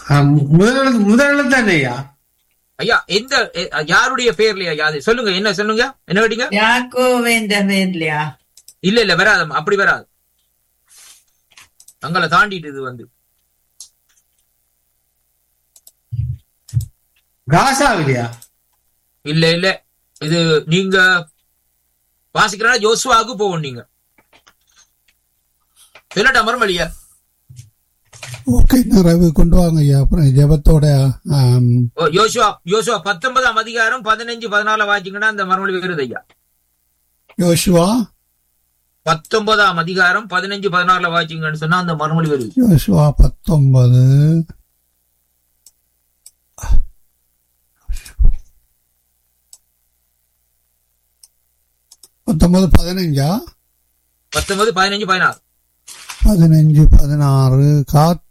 முதல் முதல் தானே ஐயா ஐயா எந்த எ- யாருடைய பேர்லயா யாது சொல்லுங்க என்ன சொல்லுங்க என்ன கேட்டீங்க யாக்கோவேந்த பேர்லையா இல்ல இல்ல வராதம்மா அப்படி வராது அங்களை தாண்டிட்டு இது வந்து காசாவிலையா இல்ல இல்ல இது நீங்க வாசிக்கிறா ஜோசுவாவுக்கு போகும் நீங்க சொல்லட்டா மறுமொழியா ஓகே நிறைவு கொண்டு வாங்க ஐயா அப்புறம் ஜெபத்தோட ஆம், ஓ, யோசுவா யோசுவா பத்தொன்பதாம் அதிகாரம் பதினஞ்சு பதினால வாசிங்கன்னா அந்த மறுமொழி வருது ஐயா யோசுவா பத்தொன்பதாம் அதிகாரம் பதினஞ்சு பதினாறுல வாசிங்கன்னு சொன்னா அந்த மறுமொழி வருது யோசுவா பத்தொன்பது பத்தொன்பது பதினஞ்சா பத்தொன்பது பதினஞ்சு பதினாறு பதினஞ்சு பதினாறு காத்